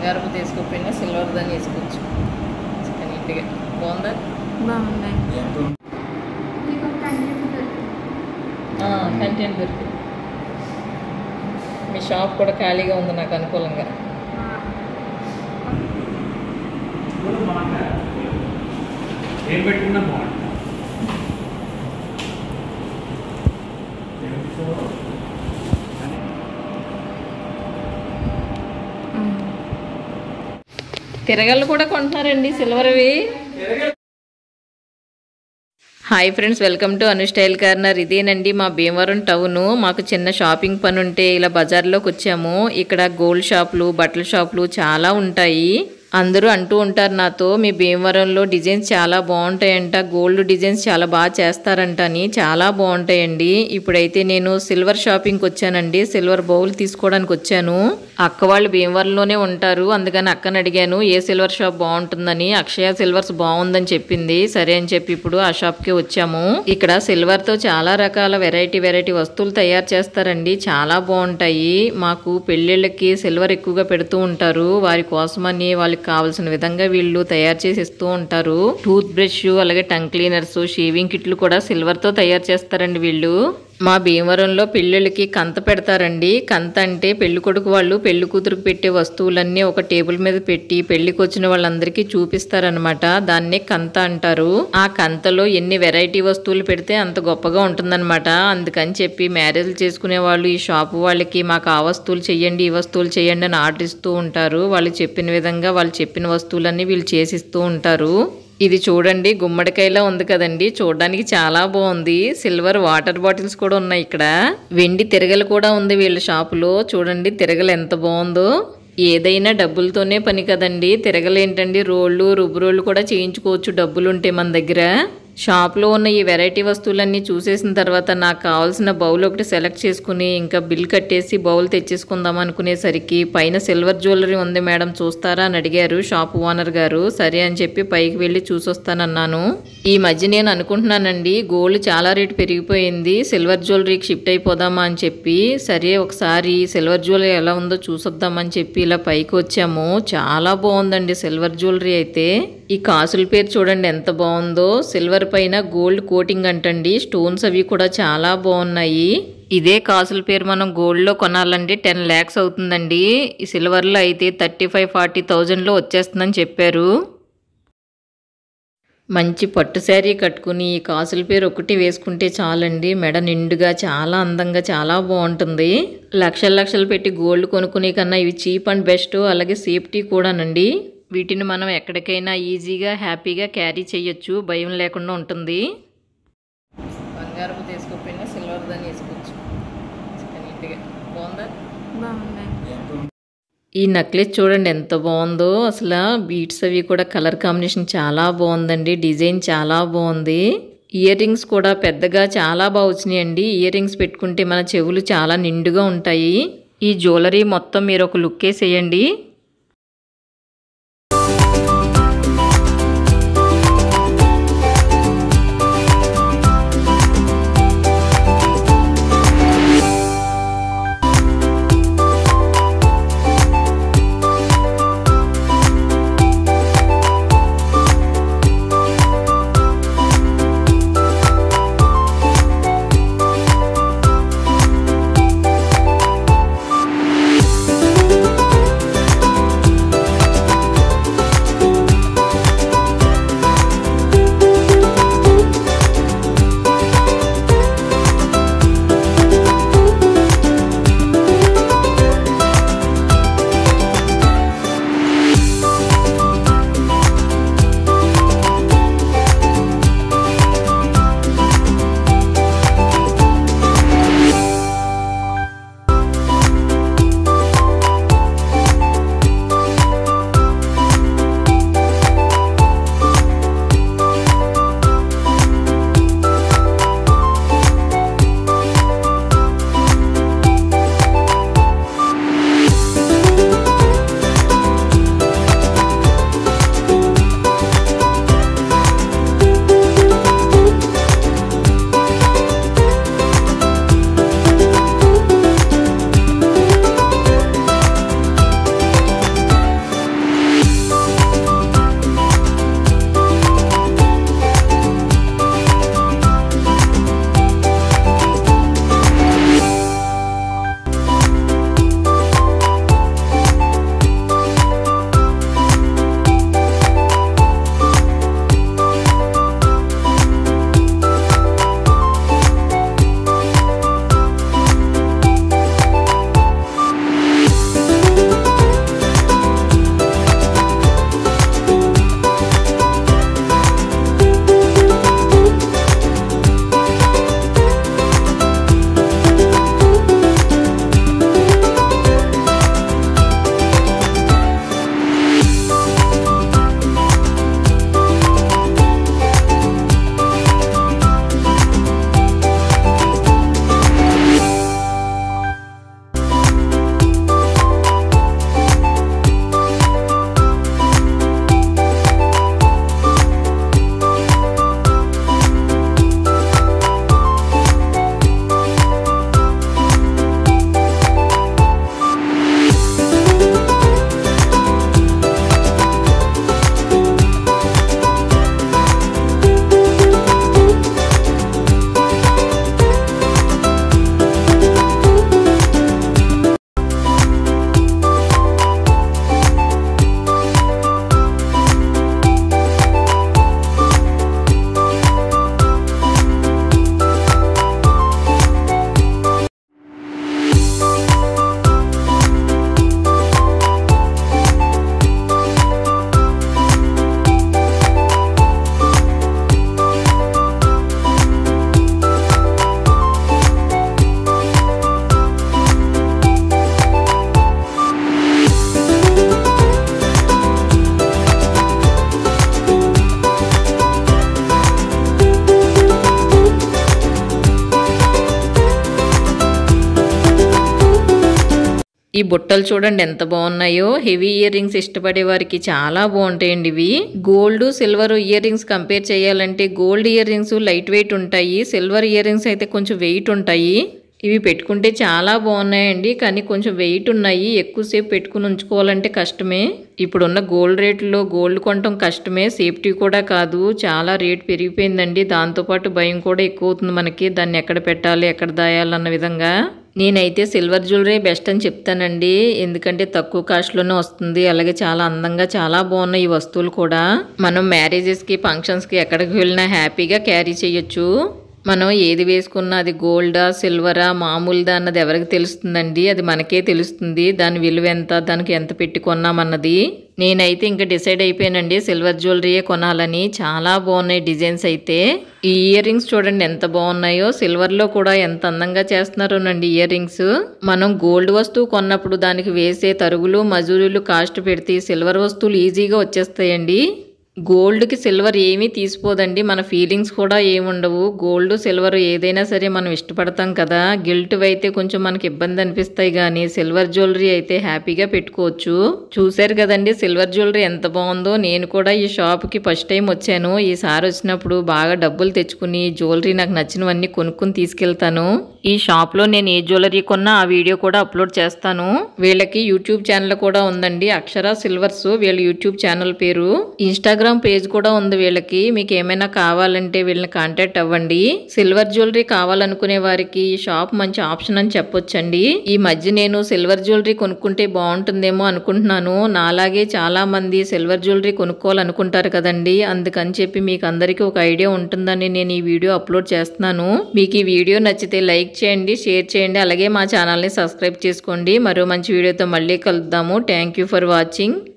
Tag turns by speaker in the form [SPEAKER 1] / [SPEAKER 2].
[SPEAKER 1] బంగారపు తీసుకోకపోయినా సిల్వర్ దాన్ని వేసుకోవచ్చు చికెన్ నీట్గా బాగుందా
[SPEAKER 2] బాగున్నాయి
[SPEAKER 3] మీకు ఒక కంటెంట్ దొరికింది
[SPEAKER 1] కంటెంట్ దొరికింది మీ షాప్ కూడా ఖాళీగా ఉంది నాకు అనుకూలంగా
[SPEAKER 4] ఏం పెట్టుకున్నా బాగుంటుంది
[SPEAKER 1] తిరగళ్ళు కూడా కొంటున్నారండి సిల్వర్వి hi friends welcome to Anu style corner ఇదేనండి మా భీమవరం టౌన్ మాకు చిన్న షాపింగ్ పని ఉంటే ఇలా బజార్లోకి వచ్చాము ఇక్కడ గోల్డ్ షాపులు బట్టల షాపులు చాలా ఉంటాయి అందరూ అంటూ ఉంటారు నాతో మీ భీమవరంలో డిజైన్స్ చాలా బాగుంటాయంట గోల్డ్ డిజైన్స్ చాలా బాగా చేస్తారంట అని చాలా బాగుంటాయండి ఇప్పుడైతే నేను సిల్వర్ షాపింగ్కి వచ్చానండి సిల్వర్ బౌల్ తీసుకోవడానికి వచ్చాను అక్క వాళ్ళు భీమవరంలోనే ఉంటారు అందుకని అక్కని అడిగాను ఏ సిల్వర్ షాప్ బాగుంటుందని అక్షయ సిల్వర్స్ బాగుందని చెప్పింది సరే అని చెప్పి ఇప్పుడు ఆ షాప్కి వచ్చాము ఇక్కడ సిల్వర్ తో చాలా రకాల వెరైటీ వెరైటీ వస్తువులు తయారు చేస్తారండి చాలా బాగుంటాయి మాకు పెళ్ళిళ్ళకి సిల్వర్ ఎక్కువగా పెడుతూ ఉంటారు వారి కోసమని వాళ్ళకి కావాల్సిన విధంగా వీళ్ళు తయారు చేసి ఇస్తూ ఉంటారు టూత్ బ్రష్ అలాగే టంగ్ క్లీనర్స్ షేవింగ్ కిట్లు కూడా సిల్వర్ తో తయారు చేస్తారండి వీళ్ళు మా భీమవరంలో పెళ్ళిళ్ళకి కంత పెడతారండి కంత అంటే పెళ్లి కొడుకు వాళ్ళు పెళ్లి కూతురుకు పెట్టే వస్తువులన్నీ ఒక టేబుల్ మీద పెట్టి పెళ్లికి వచ్చిన వాళ్ళందరికీ చూపిస్తారనమాట దాన్నే కంత అంటారు ఆ కంతలో ఎన్ని వెరైటీ వస్తువులు పెడితే అంత గొప్పగా ఉంటుందన్నమాట అందుకని చెప్పి మ్యారేజ్లు చేసుకునే వాళ్ళు ఈ షాపు వాళ్ళకి మాకు ఆ వస్తువులు చెయ్యండి ఈ వస్తువులు చెయ్యండి అని ఆర్డర్ ఇస్తూ ఉంటారు వాళ్ళు చెప్పిన విధంగా వాళ్ళు చెప్పిన వస్తువులన్నీ వీళ్ళు చేసిస్తూ ఉంటారు ఇది చూడండి గుమ్మడికాయలా ఉంది కదండి చూడడానికి చాలా బాగుంది సిల్వర్ వాటర్ బాటిల్స్ కూడా ఉన్నాయి ఇక్కడ వెండి తిరగలు కూడా ఉంది వీళ్ళ షాపులో చూడండి తిరగలు ఎంత బాగుందో ఏదైనా డబ్బులతోనే పని కదండి తిరగలేంటండి రోళ్ళు రుబ్బు రోళ్ళు కూడా చేయించుకోవచ్చు డబ్బులు ఉంటే మన దగ్గర షాప్లో ఉన్న ఈ వెరైటీ వస్తువులన్నీ చూసేసిన తర్వాత నాకు కావాల్సిన బౌల్ ఒకటి సెలెక్ట్ చేసుకుని ఇంకా బిల్ కట్టేసి బౌల్ తెచ్చేసుకుందాం అనుకునేసరికి పైన సిల్వర్ జ్యువెలరీ ఉంది మేడం చూస్తారా అని అడిగారు షాప్ ఓనర్ గారు సరే అని చెప్పి పైకి వెళ్ళి చూసొస్తానన్నాను ఈ మధ్య నేను అనుకుంటున్నానండి గోల్డ్ చాలా రేటు పెరిగిపోయింది సిల్వర్ జ్యువెలరీకి షిఫ్ట్ అయిపోదామా అని చెప్పి సరే ఒకసారి సిల్వర్ జ్యువెలరీ ఎలా ఉందో చూసొద్దామని చెప్పి ఇలా పైకి వచ్చాము చాలా బాగుందండి సిల్వర్ జ్యువెలరీ అయితే ఈ కాసుల పేరు చూడండి ఎంత బాగుందో సిల్వర్ పైన గోల్డ్ కోటింగ్ అంటండి స్టోన్స్ అవి కూడా చాలా బాగున్నాయి ఇదే కాసుల పేరు మనం గోల్డ్లో కొనాలంటే టెన్ ల్యాక్స్ అవుతుందండి ఈ సిల్వర్లో అయితే థర్టీ ఫైవ్ ఫార్టీ థౌజండ్లో వచ్చేస్తుందని చెప్పారు మంచి పట్టు శారీ కట్టుకుని ఈ కాసుల పేరు ఒకటి వేసుకుంటే చాలండి మెడ నిండుగా చాలా అందంగా చాలా బాగుంటుంది లక్షల లక్షలు పెట్టి గోల్డ్ కొనుక్కునే కన్నా ఇవి చీప్ అండ్ బెస్ట్ అలాగే సేఫ్టీ కూడానండి వీటిని మనం ఎక్కడికైనా ఈజీగా హ్యాపీగా క్యారీ చేయొచ్చు భయం లేకుండా ఉంటుంది బంగారపు తీసుకోకపోయినా సిల్వర్ దాన్ని వేసుకోవచ్చు నీట్గా బాగుందా
[SPEAKER 2] బాగున్నాయి
[SPEAKER 1] ఈ నెక్లెస్ చూడండి ఎంత బాగుందో అసలు బీట్స్ అవి కూడా కలర్ కాంబినేషన్ చాలా బాగుందండి డిజైన్ చాలా బాగుంది ఇయర్ రింగ్స్ కూడా పెద్దగా చాలా బాగా వచ్చినాయండి ఇయర్ రింగ్స్ పెట్టుకుంటే మన చెవులు చాలా నిండుగా ఉంటాయి ఈ జ్యువెలరీ మొత్తం మీరు ఒక లుక్ వేసేయండి ఈ బుట్టలు చూడండి ఎంత బాగున్నాయో హెవీ ఇయర్ రింగ్స్ ఇష్టపడే వారికి చాలా బాగుంటాయండి ఇవి gold silver ear rings compare చేయాలంటే gold ear rings light weight ఉంటాయి సిల్వర్ ఇయర్ రింగ్స్ అయితే కొంచెం వెయిట్ ఉంటాయి ఇవి పెట్టుకుంటే చాలా బాగున్నాయండి కానీ కొంచెం వెయిట్ ఉన్నాయి ఎక్కువసేపు పెట్టుకుని ఉంచుకోవాలంటే కష్టమే ఇప్పుడున్న గోల్డ్ రేట్లో గోల్డ్ కొనటం కష్టమే సేఫ్టీ కూడా కాదు చాలా రేట్ పెరిగిపోయిందండి దాంతోపాటు భయం కూడా ఎక్కువ అవుతుంది మనకి దాన్ని ఎక్కడ పెట్టాలి ఎక్కడ దాయాలన్న విధంగా నేనైతే సిల్వర్ జ్యువెలరీ బెస్ట్ అని చెప్తానండి ఎందుకంటే తక్కువ కాస్ట్లోనే వస్తుంది అలాగే చాలా అందంగా చాలా బాగున్నాయి ఈ వస్తువులు కూడా మనం మ్యారేజెస్కి ఫంక్షన్స్కి ఎక్కడికి వెళ్ళినా హ్యాపీగా క్యారీ చేయొచ్చు మనం ఏది వేసుకున్నా అది గోల్డా సిల్వరా మామూలుదా అన్నది ఎవరికి తెలుస్తుందండి అది మనకే తెలుస్తుంది దాని విలువ ఎంత దానికి ఎంత పెట్టి కొన్నామన్నది నేనైతే ఇంకా డిసైడ్ అయిపోయానండి సిల్వర్ జ్యువెలరీయే కొనాలని చాలా బాగున్నాయి డిజైన్స్ అయితే ఈ ఇయర్ రింగ్స్ చూడండి ఎంత బాగున్నాయో సిల్వర్లో కూడా ఎంత అందంగా చేస్తున్నారోనండి ఇయర్ రింగ్స్ మనం గోల్డ్ వస్తువు కొన్నప్పుడు దానికి వేసే తరుగులు మజూరీలు కాస్ట్ పెడితే సిల్వర్ వస్తువులు ఈజీగా వచ్చేస్తాయండి గోల్డ్కి సిల్వర్ ఏమీ తీసిపోదండి మన ఫీలింగ్స్ కూడా ఏముండవు గోల్డ్ సిల్వర్ ఏదైనా సరే మనం ఇష్టపడతాం కదా గిల్ట్ అయితే కొంచెం మనకి ఇబ్బంది అనిపిస్తాయి కానీ సిల్వర్ జ్యువెలరీ అయితే హ్యాపీగా పెట్టుకోవచ్చు చూశారు కదండి సిల్వర్ జ్యువెలరీ ఎంత బాగుందో నేను కూడా ఈ షాప్కి ఫస్ట్ టైం వచ్చాను ఈసారి వచ్చినప్పుడు బాగా డబ్బులు తెచ్చుకుని జ్యువెలరీ నాకు నచ్చినవన్నీ కొనుక్కుని తీసుకెళ్తాను ఈ షాప్లో నేను ఏ జ్యువెలరీ కొన్నా ఆ వీడియో కూడా అప్లోడ్ చేస్తాను వీళ్ళకి యూట్యూబ్ ఛానల్ కూడా ఉందండి అక్షర సిల్వర్స్ వీళ్ళ యూట్యూబ్ ఛానల్ పేరు ఇన్స్టాగ్రామ్ పేజ్ కూడా ఉంది వీళ్ళకి మీకు ఏమైనా కావాలంటే వీళ్ళని కాంటాక్ట్ అవ్వండి సిల్వర్ జ్యువెలరీ కావాలనుకునే వారికి ఈ షాప్ మంచి ఆప్షన్ అని చెప్పొచ్చండి ఈ మధ్య నేను సిల్వర్ జ్యువెలరీ కొనుక్కుంటే బాగుంటుందేమో అనుకుంటున్నాను నాలాగే చాలా మంది సిల్వర్ జ్యువెలరీ కొనుక్కోవాలనుకుంటారు కదండి అందుకని చెప్పి మీకు అందరికీ ఒక ఐడియా ఉంటుందని నేను ఈ వీడియో అప్లోడ్ చేస్తున్నాను మీకు ఈ వీడియో నచ్చితే లైక్ చేయండి షేర్ చేయండి అలాగే మా ఛానల్ని సబ్స్క్రైబ్ చేసుకోండి మరో మంచి వీడియోతో మళ్ళీ కలుద్దాము థ్యాంక్ యూ ఫర్ వాచింగ్